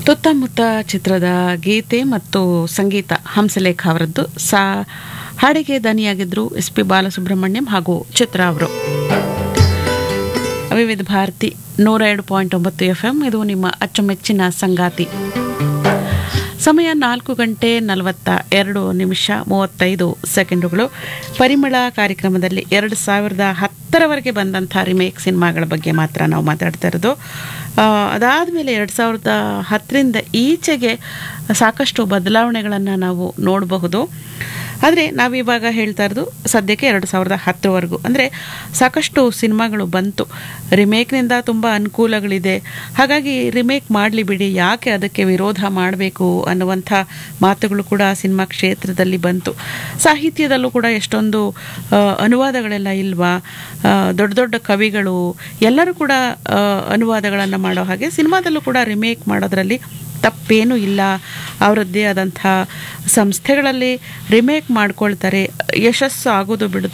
ತುತ್ತಮುತ್ತ ಚಿತ್ರದ ಗೀತೆ ಮತ್ತು ಸಂಗೀತ ಹಂಸಲೇಖ ಅವರದ್ದು ಸಾ ಹಾಡಿಗೆ ದನಿಯಾಗಿದ್ದರು ಎಸ್ ಪಿ ಬಾಲಸುಬ್ರಹ್ಮಣ್ಯಂ ಹಾಗೂ ಚಿತ್ರ ಅವರು ವಿವಿಧ ಭಾರತಿ ನೂರ ಎರಡು ಪಾಯಿಂಟ್ ಒಂಬತ್ತು ಎಫ್ ಎಂ ಇದು ನಿಮ್ಮ ಅಚ್ಚುಮೆಚ್ಚಿನ ಸಂಗಾತಿ ಸಮಯ ನಾಲ್ಕು ಗಂಟೆ ನಲವತ್ತ ಎರಡು ನಿಮಿಷ ಮೂವತ್ತೈದು ಸೆಕೆಂಡುಗಳು ಪರಿಮಳ ಕಾರ್ಯಕ್ರಮದಲ್ಲಿ ಎರಡು ಸಾವಿರದ ಹತ್ತರವರೆಗೆ ಬಂದಂಥ ರಿಮೇಕ್ ಸಿನಿಮಾಗಳ ಬಗ್ಗೆ ಮಾತ್ರ ನಾವು ಮಾತಾಡ್ತಾ ಇರೋದು ಅದಾದಮೇಲೆ ಎರಡು ಸಾವಿರದ ಹತ್ತರಿಂದ ಈಚೆಗೆ ಸಾಕಷ್ಟು ಬದಲಾವಣೆಗಳನ್ನು ನಾವು ನೋಡಬಹುದು ಆದರೆ ನಾವಿವಾಗ ಹೇಳ್ತಾ ಇರೋದು ಸದ್ಯಕ್ಕೆ ಎರಡು ಸಾವಿರದ ಹತ್ತರವರೆಗೂ ಅಂದರೆ ಸಾಕಷ್ಟು ಸಿನಿಮಾಗಳು ಬಂತು ರಿಮೇಕ್ನಿಂದ ತುಂಬ ಅನುಕೂಲಗಳಿದೆ ಹಾಗಾಗಿ ರಿಮೇಕ್ ಮಾಡಲಿ ಬಿಡಿ ಯಾಕೆ ಅದಕ್ಕೆ ವಿರೋಧ ಮಾಡಬೇಕು ಅನ್ನುವಂಥ ಮಾತುಗಳು ಕೂಡ ಸಿನಿಮಾ ಕ್ಷೇತ್ರದಲ್ಲಿ ಬಂತು ಸಾಹಿತ್ಯದಲ್ಲೂ ಕೂಡ ಎಷ್ಟೊಂದು ಆ, ಅನುವಾದಗಳೆಲ್ಲ ಇಲ್ವಾ ಆ, ದೊಡ್ಡ ದೊಡ್ಡ ಕವಿಗಳು ಎಲ್ಲರೂ ಕೂಡ ಆ, ಅನುವಾದಗಳನ್ನು ಮಾಡೋ ಹಾಗೆ ಸಿನಿಮಾದಲ್ಲೂ ಕೂಡ ರಿಮೇಕ್ ಮಾಡೋದ್ರಲ್ಲಿ ತಪ್ಪೇನೂ ಇಲ್ಲ ಅವರದ್ದೇ ಆದಂಥ ಸಂಸ್ಥೆಗಳಲ್ಲಿ ರಿಮೇಕ್ ಮಾಡ್ಕೊಳ್ತಾರೆ ಯಶಸ್ಸು ಆಗೋದು ಬಿಡೋದು